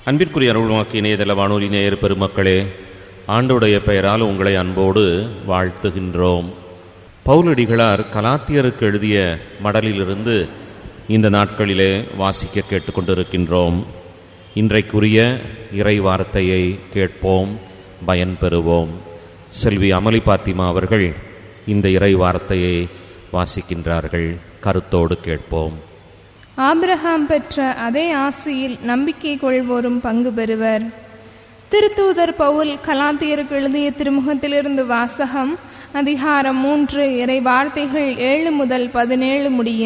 அன்பிற்குரிய அருள்வாக்கு இணையதள வானொலி நேயர் பெருமக்களே ஆண்டுடைய பெயரால் உங்களை அன்போடு வாழ்த்துகின்றோம் பவுலடிகளார் கலாத்தியருக்கு எழுதிய மடலிலிருந்து இந்த நாட்களிலே வாசிக்க கேட்டுக்கொண்டிருக்கின்றோம் இன்றைக்குரிய இறை வார்த்தையை கேட்போம் பயன்பெறுவோம் செல்வி அமளி பாத்திமா அவர்கள் இந்த இறை வார்த்தையை வாசிக்கின்றார்கள் கருத்தோடு கேட்போம் ஆபிரகாம் பெற்ற அதே ஆசையில் நம்பிக்கை கொள்வோரும் பங்கு பெறுவர் திருத்தூதர் பவுல் கலாத்தியருக்கு எழுதிய திருமுகத்திலிருந்து வாசகம் அதிகாரம் மூன்று இறை வார்த்தைகள் ஏழு முதல் பதினேழு முடிய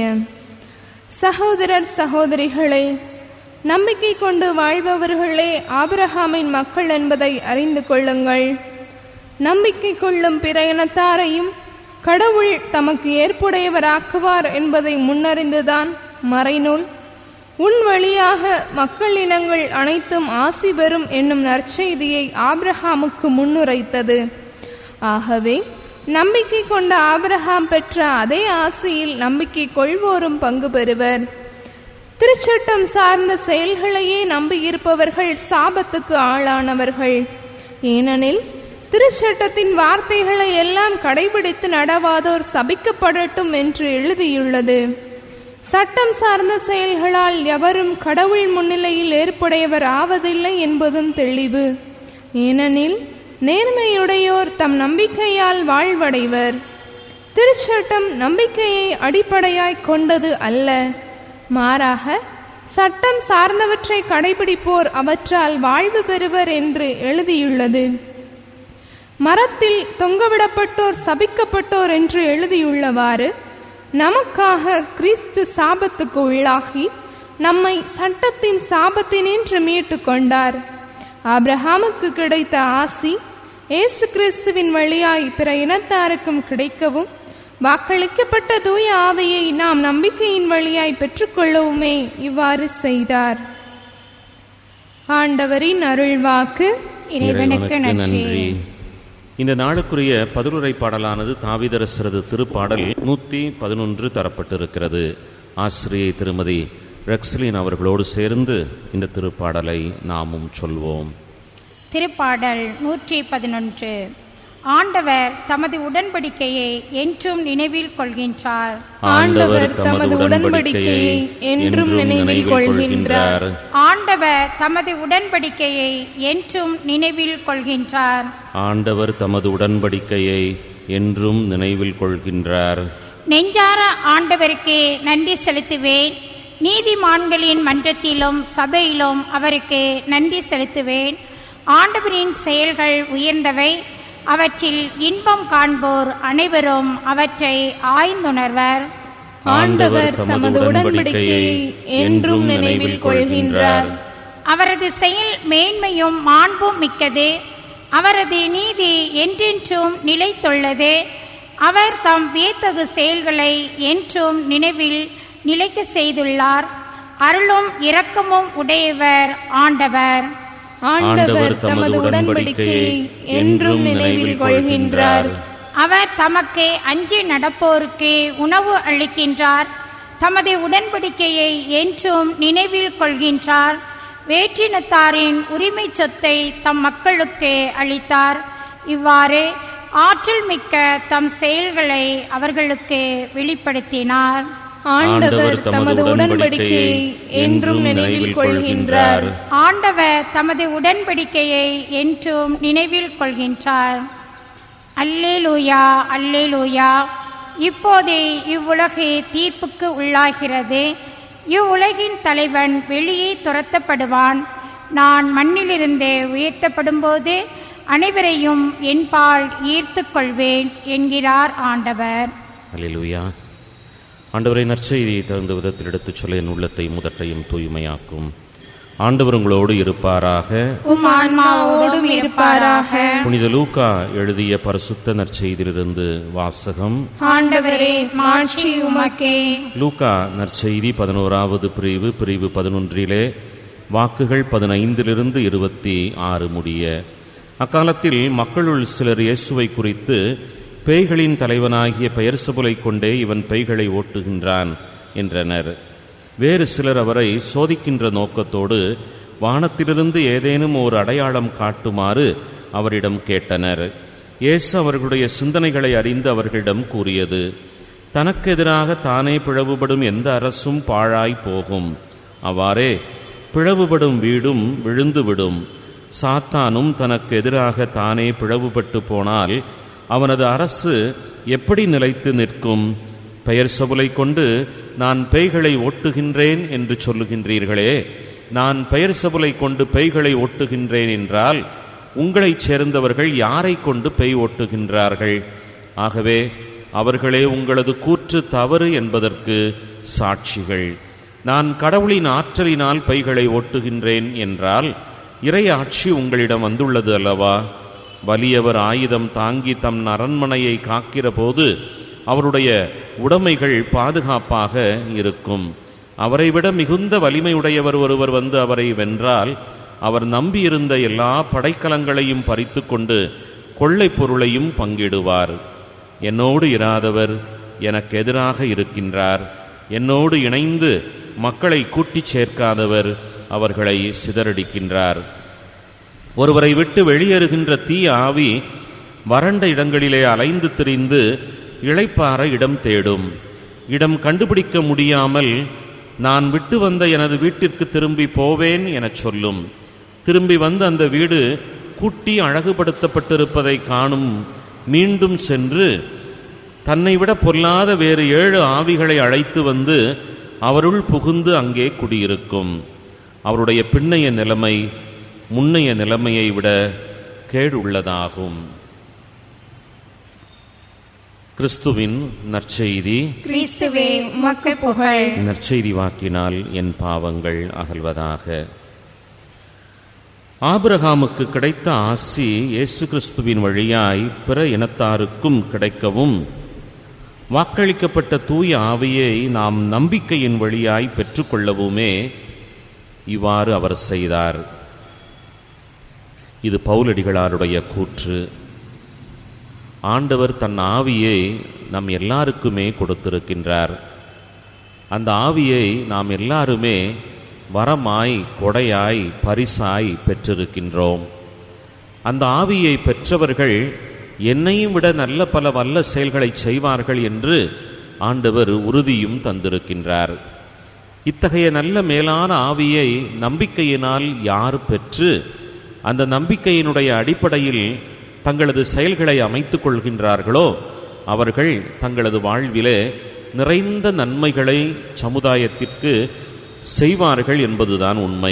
சகோதரர் சகோதரிகளே நம்பிக்கை கொண்டு வாழ்பவர்களே ஆபிரகாமின் மக்கள் என்பதை அறிந்து கொள்ளுங்கள் நம்பிக்கை கொள்ளும் பிற இனத்தாரையும் கடவுள் தமக்கு ஏற்புடையவராக்குவார் என்பதை முன்னறிந்துதான் மறைநூல் உன் வழியாக மக்கள் இனங்கள் அனைத்தும் ஆசி பெறும் என்னும் நற்செய்தியை ஆபிரஹாமுக்கு முன்னுரைத்தது ஆகவே நம்பிக்கை கொண்ட ஆபிரகாம் பெற்ற அதே ஆசையில் நம்பிக்கை கொள்வோரும் பங்கு பெறுவர் திருச்சட்டம் சார்ந்த செயல்களையே நம்பியிருப்பவர்கள் சாபத்துக்கு ஆளானவர்கள் ஏனெனில் திருச்சட்டத்தின் வார்த்தைகளை எல்லாம் கடைபிடித்து நடவாதோர் சபிக்கப்படட்டும் என்று எழுதியுள்ளது சட்டம் சார்ந்த செயல்களால் எவரும் கடவுள் முன்னிலையில் ஏற்புடையவர் ஆவதில்லை என்பதும் தெளிவு ஏனெனில் நேர்மையுடையோர் தம் நம்பிக்கையால் வாழ்வடைவர் திருச்சட்டம் நம்பிக்கையை அடிப்படையாய் கொண்டது அல்ல மாறாக சட்டம் சார்ந்தவற்றை கடைபிடிப்போர் அவற்றால் வாழ்வு பெறுவர் என்று எழுதியுள்ளது மரத்தில் தொங்கவிடப்பட்டோர் சபிக்கப்பட்டோர் என்று எழுதியுள்ளவாறு நமக்காக கிறிஸ்து சாபத்துக்கு உள்ளாகி நம்மை சட்டத்தின் சாபத்தினின்று மீட்டு கொண்டார் ஆபிரஹாமுக்கு கிடைத்த ஆசி இயேசு கிறிஸ்துவின் வழியாய் பிற இனத்தாருக்கும் கிடைக்கவும் வாக்களிக்கப்பட்ட தூய ஆவையை நாம் நம்பிக்கையின் வழியாய் பெற்றுக்கொள்ளவுமே இவ்வாறு செய்தார் ஆண்டவரின் அருள்வாக்கு இறைவனுக்கு நன்றி இந்த நாளுக்குரிய பதிலுரை பாடலானது தாவிதரசரது திருப்பாடல் நூற்றி பதினொன்று தரப்பட்டிருக்கிறது ஆசிரியை திருமதி ரெக்ஸ்லின் அவர்களோடு சேர்ந்து இந்த திருப்பாடலை நாமும் சொல்வோம் திருப்பாடல் நூற்றி பதினொன்று ஆண்டவர் தமது உடன்படிக்கையை என்றும் நினைவில் கொள்கின்றார் ஆண்டவர் தமது உடன்படிக்கையை என்றும் நினைவில் கொள்கின்றார் ஆண்டவர் தமது உடன்படிக்கையை என்றும் நினைவில் கொள்கின்றார் ஆண்டவர் தமது உடன்படிக்கையை என்றும் நினைவில் கொள்கின்றார் நெஞ்சார ஆண்டவருக்கு நன்றி செலுத்துவேன் நீதிமான்களின் மன்றத்திலும் சபையிலும் அவருக்கு நன்றி செலுத்துவேன் ஆண்டவரின் செயல்கள் உயர்ந்தவை அவற்றில் இன்பம் காண்போர் அனைவரும் அவற்றை ஆய்ந்துணர்வர் ஆண்டவர் தமது உடன்படிக்கையை என்றும் நினைவில் கொள்கின்றார் அவரது செயல் மேன்மையும் மாண்பும் மிக்கது அவரது நீதி என்றென்றும் நிலைத்துள்ளது அவர் தம் வியத்தகு செயல்களை என்றும் நினைவில் நிலைக்க செய்துள்ளார் அருளும் இரக்கமும் உடையவர் ஆண்டவர் ஆண்டவர் தமது உடன்படிக்கையை என்றும் நினைவில் கொள்கின்றார் அவர் தமக்கு அஞ்சி நடப்போருக்கு உணவு அளிக்கின்றார் தமது உடன்படிக்கையை என்றும் நினைவில் கொள்கின்றார் வேற்றினத்தாரின் உரிமை சொத்தை தம் மக்களுக்கு அளித்தார் இவ்வாறு ஆற்றல் மிக்க தம் செயல்களை அவர்களுக்கு வெளிப்படுத்தினார் ஆண்டவர் தமது உடன்படிக்கையை என்றும் நினைவில் கொள்கின்றார் ஆண்டவர் தமது உடன்படிக்கையை என்றும் நினைவில் கொள்கின்றார் அல்லேலூயா அல்லேலூயா இப்போதே இவ்வுலகு தீர்ப்புக்கு உள்ளாகிறது இவ்வுலகின் தலைவன் வெளியே துரத்தப்படுவான் நான் மண்ணிலிருந்து உயர்த்தப்படும்போது அனைவரையும் என்பால் ஈர்த்துக் கொள்வேன் என்கிறார் ஆண்டவர் அல்லேலூயா ஆண்டவரை நற்செய்தியை தகுந்த விதத்தில் எடுத்துச் சொல்ல என் உள்ளத்தை முதட்டையும் தூய்மையாக்கும் ஆண்டவர் உங்களோடு இருப்பாராக உம் ஆன்மாவோடும் இருப்பாராக புனித லூக்கா எழுதிய பரிசுத்த நற்செய்தியிலிருந்து வாசகம் ஆண்டவரே மாட்சி உமக்கே லூக்கா நற்செய்தி பதினோராவது பிரிவு பிரிவு பதினொன்றிலே வாக்குகள் பதினைந்திலிருந்து இருபத்தி ஆறு முடிய அக்காலத்தில் மக்களுள் சிலர் இயேசுவை குறித்து பேய்களின் தலைவனாகிய பெயர் சபுலை கொண்டே இவன் பேய்களை ஓட்டுகின்றான் என்றனர் வேறு சிலர் அவரை சோதிக்கின்ற நோக்கத்தோடு வானத்திலிருந்து ஏதேனும் ஒரு அடையாளம் காட்டுமாறு அவரிடம் கேட்டனர் இயேசு அவர்களுடைய சிந்தனைகளை அறிந்து அவர்களிடம் கூறியது தனக்கு எதிராக தானே பிளவுபடும் எந்த அரசும் பாழாய் போகும் அவ்வாறே பிளவுபடும் வீடும் விழுந்துவிடும் சாத்தானும் தனக்கு எதிராக தானே பிளவுபட்டு போனால் அவனது அரசு எப்படி நிலைத்து நிற்கும் பெயர் சொபலை கொண்டு நான் பேய்களை ஓட்டுகின்றேன் என்று சொல்லுகின்றீர்களே நான் பெயர் சொபலை கொண்டு பேய்களை ஓட்டுகின்றேன் என்றால் உங்களைச் சேர்ந்தவர்கள் யாரை கொண்டு பேய் ஓட்டுகின்றார்கள் ஆகவே அவர்களே உங்களது கூற்று தவறு என்பதற்கு சாட்சிகள் நான் கடவுளின் ஆற்றலினால் பைகளை ஓட்டுகின்றேன் என்றால் இறை ஆட்சி உங்களிடம் வந்துள்ளது அல்லவா வலியவர் ஆயுதம் தாங்கி தம் அரண்மனையை காக்கிற போது அவருடைய உடைமைகள் பாதுகாப்பாக இருக்கும் அவரை விட மிகுந்த வலிமையுடையவர் ஒருவர் வந்து அவரை வென்றால் அவர் நம்பியிருந்த எல்லா படைக்கலங்களையும் பறித்து கொண்டு கொள்ளைப் பொருளையும் பங்கிடுவார் என்னோடு இராதவர் எனக்கு எதிராக இருக்கின்றார் என்னோடு இணைந்து மக்களை கூட்டிச் சேர்க்காதவர் அவர்களை சிதறடிக்கின்றார் ஒருவரை விட்டு வெளியேறுகின்ற தீ ஆவி வறண்ட இடங்களிலே அலைந்து திரிந்து இளைப்பாற இடம் தேடும் இடம் கண்டுபிடிக்க முடியாமல் நான் விட்டு வந்த எனது வீட்டிற்கு திரும்பி போவேன் எனச் சொல்லும் திரும்பி வந்த அந்த வீடு கூட்டி அழகுபடுத்தப்பட்டிருப்பதை காணும் மீண்டும் சென்று தன்னை விட பொல்லாத வேறு ஏழு ஆவிகளை அழைத்து வந்து அவருள் புகுந்து அங்கே குடியிருக்கும் அவருடைய பின்னைய நிலைமை முன்னைய நிலைமையை விட கேடுள்ளதாகும் கிறிஸ்துவின் நற்செய்தி கிறிஸ்துவே உமக்கு புகழ் நற்செய்தி வாக்கினால் என் பாவங்கள் அகல்வதாக ஆபிரகாமுக்கு கிடைத்த ஆசி இயேசு கிறிஸ்துவின் வழியாய் பிற இனத்தாருக்கும் கிடைக்கவும் வாக்களிக்கப்பட்ட தூய ஆவியை நாம் நம்பிக்கையின் வழியாய் பெற்றுக்கொள்ளவுமே இவ்வாறு அவர் செய்தார் இது பவுலடிகளாருடைய கூற்று ஆண்டவர் தன் ஆவியை நம் எல்லாருக்குமே கொடுத்திருக்கின்றார் அந்த ஆவியை நாம் எல்லாருமே வரமாய் கொடையாய் பரிசாய் பெற்றிருக்கின்றோம் அந்த ஆவியை பெற்றவர்கள் என்னையும் விட நல்ல பல வல்ல செயல்களை செய்வார்கள் என்று ஆண்டவர் உறுதியும் தந்திருக்கின்றார் இத்தகைய நல்ல மேலான ஆவியை நம்பிக்கையினால் யார் பெற்று அந்த நம்பிக்கையினுடைய அடிப்படையில் தங்களது செயல்களை அமைத்துக் கொள்கின்றார்களோ அவர்கள் தங்களது வாழ்விலே நிறைந்த நன்மைகளை சமுதாயத்திற்கு செய்வார்கள் என்பதுதான் உண்மை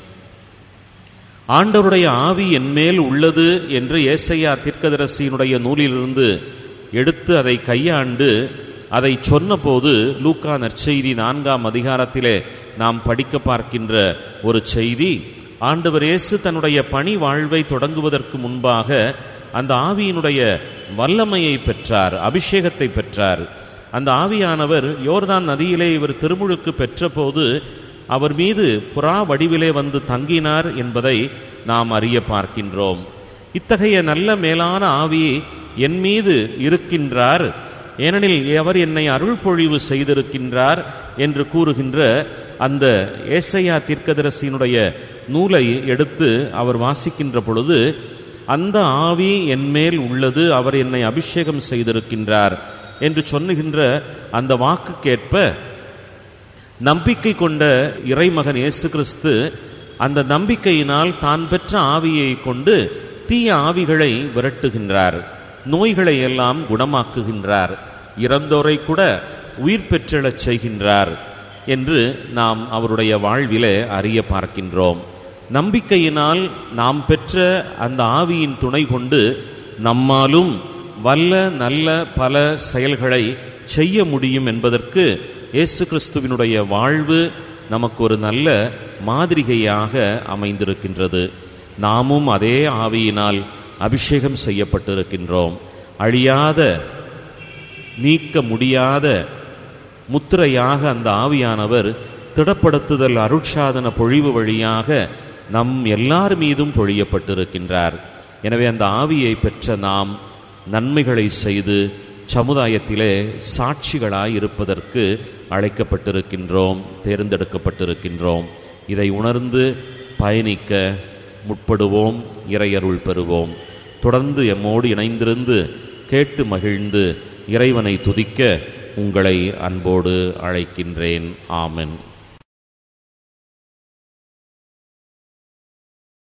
ஆண்டவருடைய ஆவி என்மேல் உள்ளது என்று ஏசையா தீர்க்கதரசியினுடைய நூலிலிருந்து எடுத்து அதை கையாண்டு அதை சொன்னபோது லூக்கா நற்செய்தி நான்காம் அதிகாரத்திலே நாம் படிக்க பார்க்கின்ற ஒரு செய்தி ஆண்டவர் இயேசு தன்னுடைய பணி வாழ்வை தொடங்குவதற்கு முன்பாக அந்த ஆவியினுடைய வல்லமையை பெற்றார் அபிஷேகத்தை பெற்றார் அந்த ஆவியானவர் யோர்தான் நதியிலே இவர் திருமுழுக்கு பெற்றபோது அவர் மீது புறா வடிவிலே வந்து தங்கினார் என்பதை நாம் அறிய பார்க்கின்றோம் இத்தகைய நல்ல மேலான ஆவி என் மீது இருக்கின்றார் ஏனெனில் அவர் என்னை அருள் பொழிவு செய்திருக்கின்றார் என்று கூறுகின்ற அந்த ஏசையா தீர்க்கதரசியினுடைய நூலை எடுத்து அவர் வாசிக்கின்ற பொழுது அந்த ஆவி என்மேல் உள்ளது அவர் என்னை அபிஷேகம் செய்திருக்கின்றார் என்று சொல்லுகின்ற அந்த வாக்குக்கேற்ப நம்பிக்கை கொண்ட இறைமகன் இயேசு கிறிஸ்து அந்த நம்பிக்கையினால் தான் பெற்ற ஆவியை கொண்டு தீய ஆவிகளை விரட்டுகின்றார் நோய்களை எல்லாம் குணமாக்குகின்றார் இறந்தோரை கூட உயிர் பெற்றெழச் செய்கின்றார் என்று நாம் அவருடைய வாழ்விலே அறிய பார்க்கின்றோம் நம்பிக்கையினால் நாம் பெற்ற அந்த ஆவியின் துணை கொண்டு நம்மாலும் வல்ல நல்ல பல செயல்களை செய்ய முடியும் என்பதற்கு இயேசு கிறிஸ்துவினுடைய வாழ்வு நமக்கு ஒரு நல்ல மாதிரிகையாக அமைந்திருக்கின்றது நாமும் அதே ஆவியினால் அபிஷேகம் செய்யப்பட்டிருக்கின்றோம் அழியாத நீக்க முடியாத முத்திரையாக அந்த ஆவியானவர் திடப்படுத்துதல் அருட்சாதன பொழிவு வழியாக நம் எல்லார் மீதும் பொழியப்பட்டிருக்கின்றார் எனவே அந்த ஆவியை பெற்ற நாம் நன்மைகளை செய்து சமுதாயத்திலே சாட்சிகளாய் இருப்பதற்கு அழைக்கப்பட்டிருக்கின்றோம் தேர்ந்தெடுக்கப்பட்டிருக்கின்றோம் இதை உணர்ந்து பயணிக்க முற்படுவோம் இறையருள் பெறுவோம் தொடர்ந்து எம்மோடு இணைந்திருந்து கேட்டு மகிழ்ந்து இறைவனை துதிக்க உங்களை அன்போடு அழைக்கின்றேன் ஆமென்